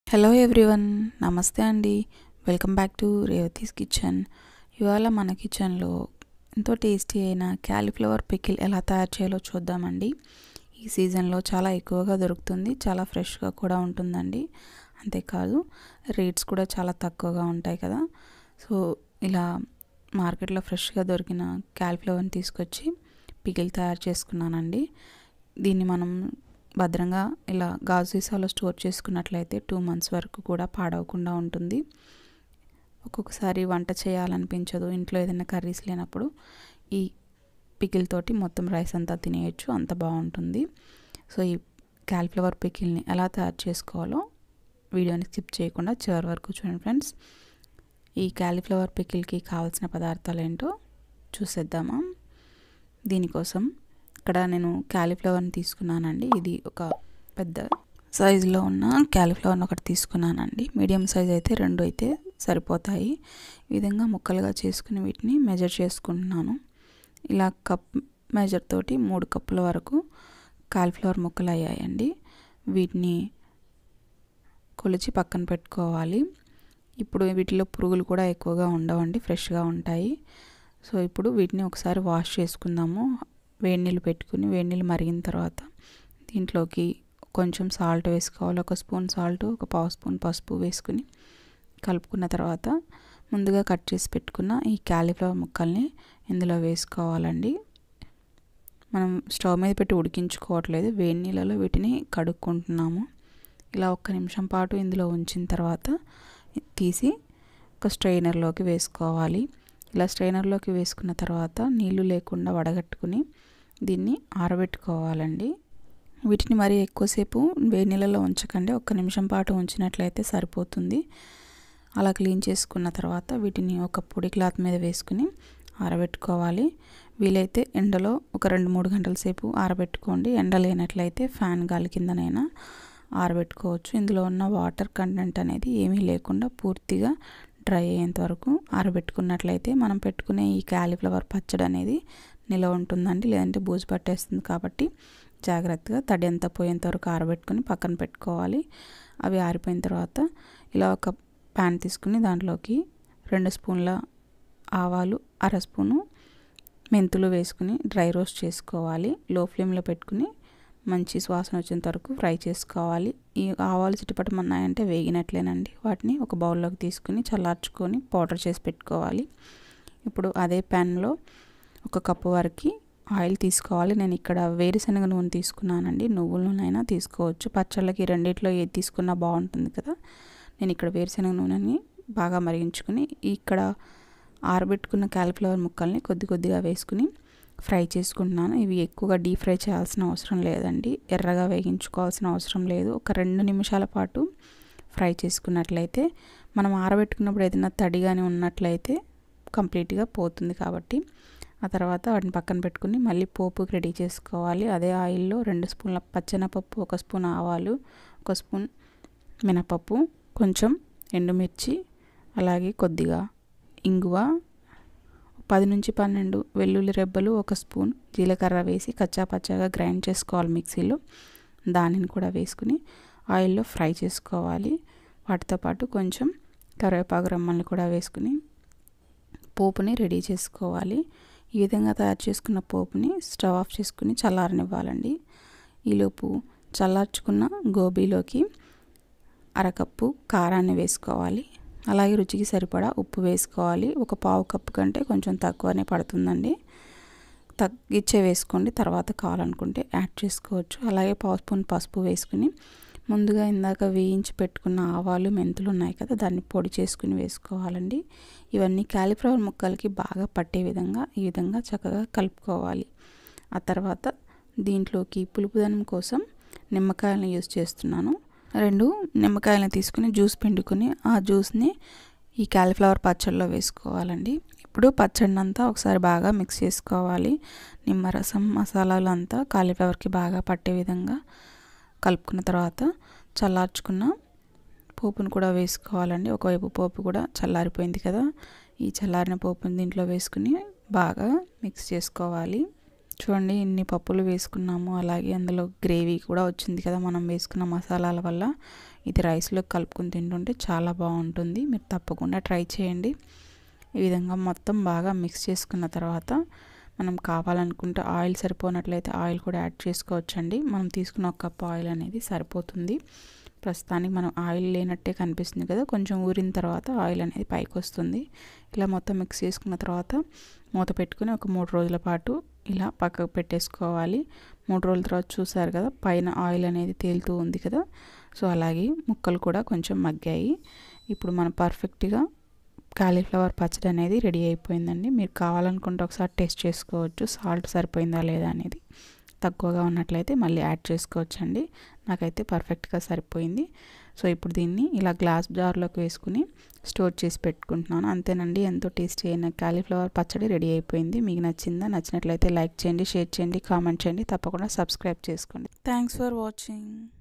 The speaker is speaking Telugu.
హలో ఎవ్రీవన్ నమస్తే అండి welcome back to Revathi's kitchen ఇవాళ మన కిచెన్లో ఎంతో టేస్టీ అయిన క్యాలీఫ్లవర్ పికిల్ ఎలా తయారు చేయాలో చూద్దామండి ఈ సీజన్లో చాలా ఎక్కువగా దొరుకుతుంది చాలా ఫ్రెష్గా కూడా ఉంటుందండి అంతేకాదు రేట్స్ కూడా చాలా తక్కువగా ఉంటాయి కదా సో ఇలా మార్కెట్లో ఫ్రెష్గా దొరికిన క్యాలీఫ్లవర్ని తీసుకొచ్చి పికిల్ తయారు చేసుకున్నానండి దీన్ని మనం భద్రంగా ఇలా గాజు సీసాలో స్టోర్ చేసుకున్నట్లయితే టూ మంత్స్ వరకు కూడా పాడవకుండా ఉంటుంది ఒక్కొక్కసారి వంట చేయాలనిపించదు ఇంట్లో ఏదైనా కర్రీస్ లేనప్పుడు ఈ పికిల్ తోటి మొత్తం రైస్ అంతా తినేయచ్చు అంత బాగుంటుంది సో ఈ క్యాలిఫ్లవర్ పికిల్ని ఎలా తయారు చేసుకోవాలో వీడియోని స్కిప్ చేయకుండా చివరి వరకు చూడండి ఫ్రెండ్స్ ఈ క్యాలీఫ్లవర్ పికిల్కి కావాల్సిన పదార్థాలు ఏంటో చూసేద్దామా దీనికోసం ఇక్కడ నేను క్యాలీఫ్లవర్ని తీసుకున్నానండి ఇది ఒక పెద్ద సైజులో ఉన్న క్యాలీఫ్లవర్ని ఒకటి తీసుకున్నానండి మీడియం సైజ్ అయితే రెండు అయితే సరిపోతాయి ఈ విధంగా ముక్కలుగా చేసుకుని వీటిని మెజర్ చేసుకుంటున్నాను ఇలా కప్ మెజర్ తోటి మూడు కప్పుల వరకు కాలీఫ్లవర్ ముక్కలు అయ్యాయండి వీటిని కొలిచి పక్కన పెట్టుకోవాలి ఇప్పుడు వీటిలో పురుగులు కూడా ఎక్కువగా ఉండవండి ఫ్రెష్గా ఉంటాయి సో ఇప్పుడు వీటిని ఒకసారి వాష్ చేసుకుందాము వేడి నీళ్ళు పెట్టుకుని వేడి నీళ్ళు మరిగిన తర్వాత దీంట్లోకి కొంచెం సాల్ట్ వేసుకోవాలి ఒక స్పూన్ సాల్ట్ ఒక పావు స్పూన్ పసుపు వేసుకుని కలుపుకున్న తర్వాత ముందుగా కట్ చేసి పెట్టుకున్న ఈ క్యాలీఫ్లవర్ ముక్కల్ని ఇందులో వేసుకోవాలండి మనం స్టవ్ మీద పెట్టి ఉడికించుకోవట్లేదు వేడి నీళ్ళలో వీటిని కడుక్కుంటున్నాము ఇలా ఒక్క నిమిషం పాటు ఇందులో ఉంచిన తర్వాత తీసి ఒక స్ట్రైనర్లోకి వేసుకోవాలి ఇలా స్ట్రైనర్లోకి వేసుకున్న తర్వాత నీళ్లు లేకుండా వడగట్టుకుని దీన్ని ఆరబెట్టుకోవాలండి వీటిని మరి ఎక్కువసేపు వేడి నీళ్ళలో ఉంచకండి ఒక్క నిమిషం పాటు ఉంచినట్లయితే సరిపోతుంది అలా క్లీన్ చేసుకున్న తర్వాత వీటిని ఒక పొడి క్లాత్ మీద వేసుకుని ఆరబెట్టుకోవాలి వీలైతే ఎండలో ఒక రెండు మూడు గంటల సేపు ఆరబెట్టుకోండి ఎండ లేనట్లయితే ఫ్యాన్ గాలి కిందనైనా ఆరబెట్టుకోవచ్చు ఇందులో ఉన్న వాటర్ కంటెంట్ అనేది ఏమీ లేకుండా పూర్తిగా డ్రై అయ్యేంత వరకు ఆరబెట్టుకున్నట్లయితే మనం పెట్టుకునే ఈ క్యాలీఫ్లవర్ పచ్చడి అనేది నిలవ ఉంటుందండి లేదంటే బూజు పట్టేస్తుంది కాబట్టి జాగ్రత్తగా తడి అంతా పోయేంత వరకు ఆరబెట్టుకుని పక్కన పెట్టుకోవాలి అవి ఆరిపోయిన తర్వాత ఇలా ఒక ప్యాన్ తీసుకుని దాంట్లోకి రెండు స్పూన్ల ఆవాలు అర స్పూను మెంతులు వేసుకుని డ్రై రోస్ట్ చేసుకోవాలి లో ఫ్లేమ్లో పెట్టుకుని మంచి సువాసన వచ్చేంత వరకు ఫ్రై చేసుకోవాలి ఈ ఆవాలు చిటపటమన్నాయంటే వేగినట్లేనండి వాటిని ఒక బౌల్లోకి తీసుకుని చల్లార్చుకొని పౌడర్ చేసి పెట్టుకోవాలి ఇప్పుడు అదే ప్యాన్లో ఒక కప్పు వరకు ఆయిల్ తీసుకోవాలి నేను ఇక్కడ వేరుశనగ నూనె తీసుకున్నానండి నువ్వుల నూనె అయినా తీసుకోవచ్చు పచ్చళ్ళకి రెండిట్లో ఏది తీసుకున్నా బాగుంటుంది కదా నేను ఇక్కడ వేరుశనగ నూనెని బాగా మరిగించుకుని ఇక్కడ ఆరబెట్టుకున్న క్యాలిఫ్లవర్ ముక్కల్ని కొద్ది కొద్దిగా వేసుకుని ఫ్రై చేసుకుంటున్నాను ఇవి ఎక్కువగా డీప్ ఫ్రై చేయాల్సిన అవసరం లేదండి ఎర్రగా వేగించుకోవాల్సిన అవసరం లేదు ఒక రెండు నిమిషాల పాటు ఫ్రై చేసుకున్నట్లయితే మనం ఆరబెట్టుకున్నప్పుడు ఏదైనా తడిగానే ఉన్నట్లయితే కంప్లీట్గా పోతుంది కాబట్టి ఆ తర్వాత వాటిని పక్కన పెట్టుకుని మళ్ళీ పోపుకి రెడీ చేసుకోవాలి అదే ఆయిల్లో రెండు స్పూన్ల పచ్చెనపప్పు ఒక స్పూన్ ఆవాలు ఒక స్పూన్ మినపప్పు కొంచెం ఎండుమిర్చి అలాగే కొద్దిగా ఇంగువ పది నుంచి పన్నెండు వెల్లుల్లి రెబ్బలు ఒక స్పూన్ జీలకర్ర వేసి కచ్చా పచ్చాగా గ్రైండ్ చేసుకోవాలి మిక్సీలో దానిని కూడా వేసుకుని ఆయిల్లో ఫ్రై చేసుకోవాలి వాటితో పాటు కొంచెం కరివేపాకు రమ్మల్ని కూడా వేసుకుని పోపుని రెడీ చేసుకోవాలి ఈ విధంగా తయారు చేసుకున్న పోపుని స్టవ్ ఆఫ్ చేసుకుని చల్లారనివ్వాలండి ఈలోపు చల్లార్చుకున్న గోబీలోకి అరకప్పు కారాన్ని వేసుకోవాలి అలాగే రుచికి సరిపడా ఉప్పు వేసుకోవాలి ఒక పావు కప్పు కంటే కొంచెం తక్కువనే పడుతుందండి తగ్గించే వేసుకోండి తర్వాత కావాలనుకుంటే యాడ్ చేసుకోవచ్చు అలాగే పావు స్పూన్ పసుపు వేసుకుని ముందుగా ఇందాక వేయించి పెట్టుకున్న ఆవాలు మెంతులు ఉన్నాయి కదా దాన్ని పొడి చేసుకుని వేసుకోవాలండి ఇవన్నీ క్యాలీఫ్లవర్ ముక్కలకి బాగా పట్టే విధంగా ఈ విధంగా చక్కగా కలుపుకోవాలి ఆ తర్వాత దీంట్లోకి పులుపుదనం కోసం నిమ్మకాయలను యూస్ చేస్తున్నాను రెండు నిమ్మకాయలను తీసుకుని జ్యూస్ పిండుకొని ఆ జ్యూస్ని ఈ క్యాలీఫ్లవర్ పచ్చడిలో వేసుకోవాలండి ఇప్పుడు పచ్చడిని అంతా ఒకసారి బాగా మిక్స్ చేసుకోవాలి నిమ్మరసం మసాలాలు అంతా కాలీఫ్లవర్కి బాగా పట్టే విధంగా కలుపుకున్న తర్వాత చల్లార్చుకున్న పోపును కూడా వేసుకోవాలండి ఒకవైపు పోపు కూడా చల్లారిపోయింది కదా ఈ చల్లారిన పోపుని దీంట్లో వేసుకుని బాగా మిక్స్ చేసుకోవాలి చూడండి ఇన్ని పప్పులు వేసుకున్నాము అలాగే అందులో గ్రేవీ కూడా వచ్చింది కదా మనం వేసుకున్న మసాలాల వల్ల ఇది రైస్లో కలుపుకొని తింటుంటే చాలా బాగుంటుంది మీరు తప్పకుండా ట్రై చేయండి ఈ విధంగా మొత్తం బాగా మిక్స్ చేసుకున్న తర్వాత మనం కావాలనుకుంటే ఆయిల్ సరిపోనట్లయితే ఆయిల్ కూడా యాడ్ చేసుకోవచ్చండి మనం తీసుకున్న ఒక కప్ ఆయిల్ అనేది సరిపోతుంది ప్రస్తుతానికి మనం ఆయిల్ లేనట్టే కనిపిస్తుంది కదా కొంచెం ఊరిన తర్వాత ఆయిల్ అనేది పైకి వస్తుంది ఇలా మొత్తం మిక్స్ చేసుకున్న తర్వాత మూత పెట్టుకుని ఒక మూడు రోజుల పాటు ఇలా పక్కకు పెట్టేసుకోవాలి మూడు రోజుల తర్వాత చూసారు కదా పైన ఆయిల్ అనేది తేలుతూ ఉంది కదా సో అలాగే ముక్కలు కూడా కొంచెం మగ్గాయి ఇప్పుడు మనం పర్ఫెక్ట్గా కాలీఫ్లవర్ పచ్చడి అనేది రెడీ అయిపోయిందండి మీరు కావాలనుకుంటే ఒకసారి టేస్ట్ చేసుకోవచ్చు సాల్ట్ సరిపోయిందా లేదా అనేది తక్కువగా ఉన్నట్లయితే మళ్ళీ యాడ్ చేసుకోవచ్చండి నాకైతే పర్ఫెక్ట్గా సరిపోయింది సో ఇప్పుడు దీన్ని ఇలా గ్లాస్ జార్లోకి వేసుకుని స్టోర్ చేసి పెట్టుకుంటున్నాను అంతేనండి ఎంతో టేస్టీ అయిన కాలీఫ్లవర్ పచ్చడి రెడీ అయిపోయింది మీకు నచ్చిందా నచ్చినట్లయితే లైక్ చేయండి షేర్ చేయండి కామెంట్ చేయండి తప్పకుండా సబ్స్క్రైబ్ చేసుకోండి థ్యాంక్స్ ఫర్ వాచింగ్